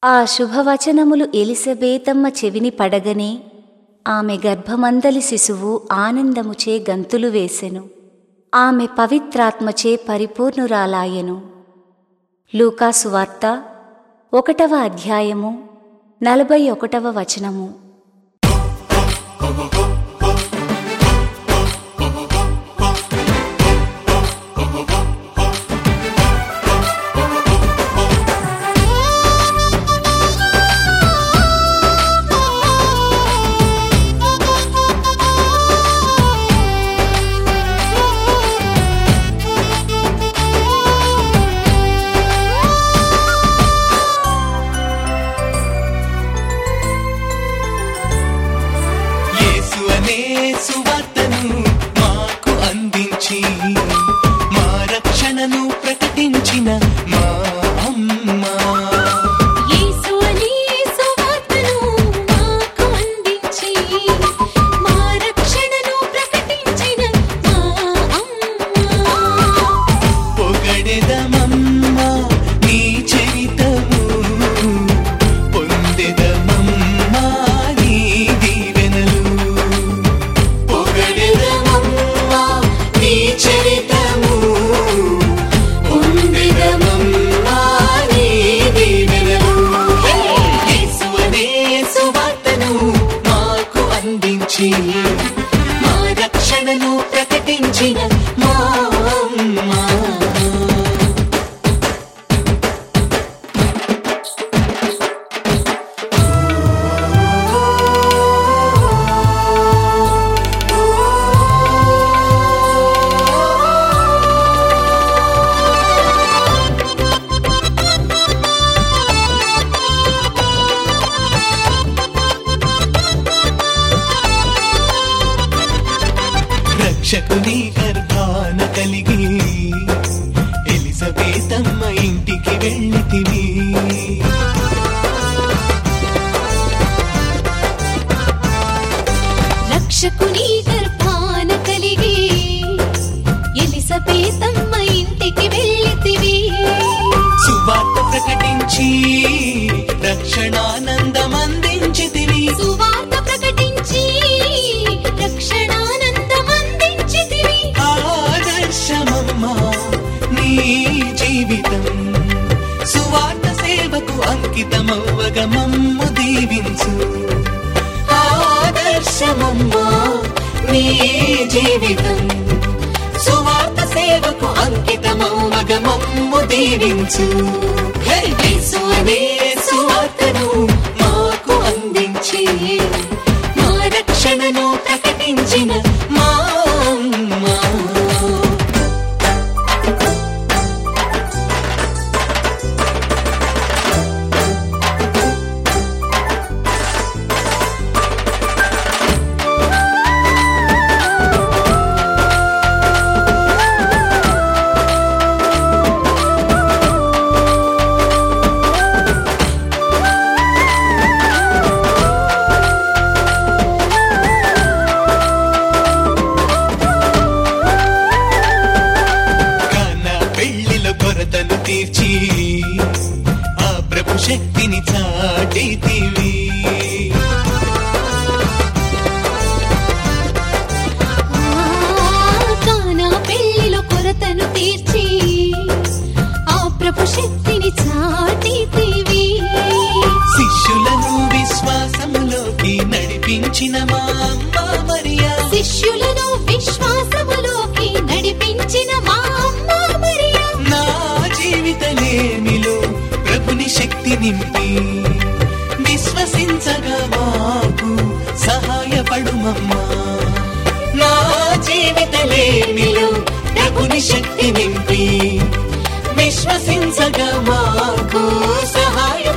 ఆ శుభవచనములు ఎలిసబేతమ్మ చెవిని పడగనే ఆమె గర్భమందలి శిశువు ఆనందముచే గంతులు వేసెను ఆమె పవిత్రాత్మచే పరిపూర్ణురాలాయెను లూకాసు వార్త ఒకటవ అధ్యాయము నలభై ఒకటవ వచనము యేసు అనే సువార్తను మాకు అందించి మా రక్షణను ప్రకటించిన మా అమ్మ యేసు అనే సువార్తను మాకు అందించి మా రక్షణను ప్రకటించిన మా అమ్మ పొగడెదమమ్మ నీ చరితము పొందెదమమ్మ నీ దీవెనలు పొగడెదమమ్మ నీ చరితము పొందెదమమ్మ నీ దీవెనలు యేసు అనే సువార్తను మాకు అందించి మా రక్షణను ప్రకటించిన మా అమ్మ రక్షకుని గర్భాన కలిగి ఎలిజబేతమ్మ ఇంటికి వెళ్ళితివి రక్షకుని గర్భాన కలిగి ఎలిసబేతమ్మ ఇంటికి వెళ్ళితివి సువార్త ప్రకటించి రక్షణానందం అందించితివి సువార్త ప్రకటించి రక్షణానందం అందించితివి ఆదర్శమమ్మ నీ జీవితం సువార్త సేవకు అంకితమవ్వగ మమ్ము దీవించు ఆదర్శమమ్మ నీ జీవితం సువార్త సేవకు అంకితమవ్వగ మమ్ము దీవించు హే యేసు అనే సువార్తను మాకు అందించి మా రక్షణను ప్రకటించిన మా అమ్మ. కన్న పెళ్లిలో కొరతను తీర్చి ఆ ప్రభు శక్తిని చాటితివి కానా పెళ్లిలో కొరతను తీర్చి ఆ ప్రభు శక్తిని చాటితివి శిష్యులను విశ్వాసములోకి నడిపించిన మా అమ్మ మరియా శిష్యులను విశ్వాసములోకి నడిపించిన మా అమ్మ మరియా నా జీవితలేమిలో ప్రభుని శక్తి నింపి విశ్వసించగా మాకు సహాయపడుమమ్మా నా జీవితలేమిలో ప్రభుని శక్తి నింపి విశ్వసించగా మాకు సహాయ